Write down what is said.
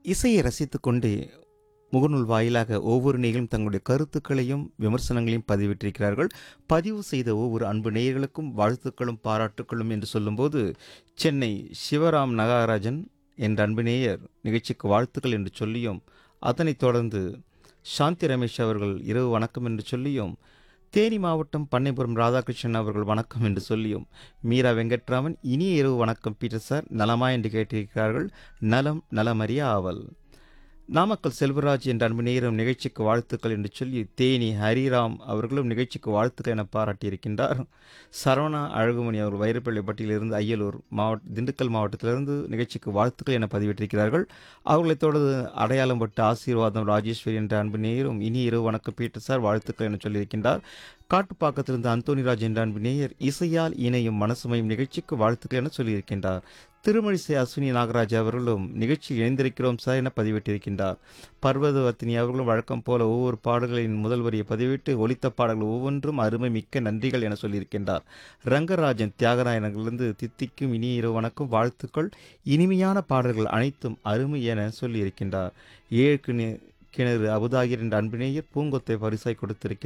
இசையை ரசித்துக்கொண்டே முகநூல் வாயிலாக ஒவ்வொரு நேயர்களும் தங்களுடைய கருத்துக்களையும் விமர்சனங்களையும் பதிவிட்டிருக்கிறார்கள் பதிவு செய்த ஒவ்வொரு அன்பு நேயர்களுக்கும் வாழ்த்துக்களும் பாராட்டுக்களும் என்று சொல்லும்போது சென்னை சிவராம் நகராஜன் என்ற அன்பு நேயர் நிகழ்ச்சிக்கு வாழ்த்துக்கள் என்று சொல்லியும் அதனைத் தொடர்ந்து சாந்தி ரமேஷ் அவர்கள் இரவு வணக்கம் என்று சொல்லியும் தேனி மாவட்டம் பண்ணைபுரம் ராதாகிருஷ்ணன் அவர்கள் வணக்கம் என்று சொல்லியும் மீரா வெங்கட்ராமன் இனிய இரவு வணக்கம் பீட்டர் சார் நலமா என்று கேட்டிருக்கிறார்கள் நலம் நலமறிய ஆவல் நாமக்கல் செல்வராஜ் என்ற அன்பு நேரம் நிகழ்ச்சிக்கு வாழ்த்துக்கள் என்று சொல்லி தேனி ஹரிராம் அவர்களும் நிகழ்ச்சிக்கு வாழ்த்துக்கள் என பாராட்டியிருக்கின்றார் சரவணா அழகுமணி அவர் வைரப்பள்ளிப்பட்டியிலிருந்து அய்யலூர் மாவட்ட திண்டுக்கல் மாவட்டத்திலிருந்து நிகழ்ச்சிக்கு வாழ்த்துக்கள் என பதிவிட்டிருக்கிறார்கள் அவர்களைத் தொடர்ந்து அடையாளம் பட்டு ஆசீர்வாதம் ராஜேஸ்வரி என்ற அன்பு நேயரும் இனி இரவு வணக்கம் பீட்டர் சார் வாழ்த்துக்கள் என சொல்லியிருக்கின்றார் காட்டுப்பாக்கத்திலிருந்து அந்தோனிராஜ் என்ற அன்பு நேயர் இசையால் இணையும் மனசுமையும் நிகழ்ச்சிக்கு வாழ்த்துக்கள் என சொல்லியிருக்கின்றார் திருமழிசை அஸ்வினி நாகராஜ் அவர்களும் நிகழ்ச்சி இணைந்திருக்கிறோம் சார் என பதிவிட்டிருக்கின்றார் பர்வதவர்த்தினி அவர்களும் வழக்கம் போல ஒவ்வொரு பாடல்களின் முதல் வரியை பதிவிட்டு ஒலித்த பாடல்கள் ஒவ்வொன்றும் அருமை மிக்க நன்றிகள் என சொல்லியிருக்கின்றார் ரங்கராஜன் தியாகராயனங்களிலிருந்து தித்திக்கும் இனிய இரவு வணக்கம் வாழ்த்துக்கள் இனிமையான பாடல்கள் அனைத்தும் அருமை என சொல்லியிருக்கின்றார் ஏழு கிணறு அபுதாகிர் என்ற அன்பினேயர் பூங்கொத்தை பரிசாய் கொடுத்திருக்கிறார்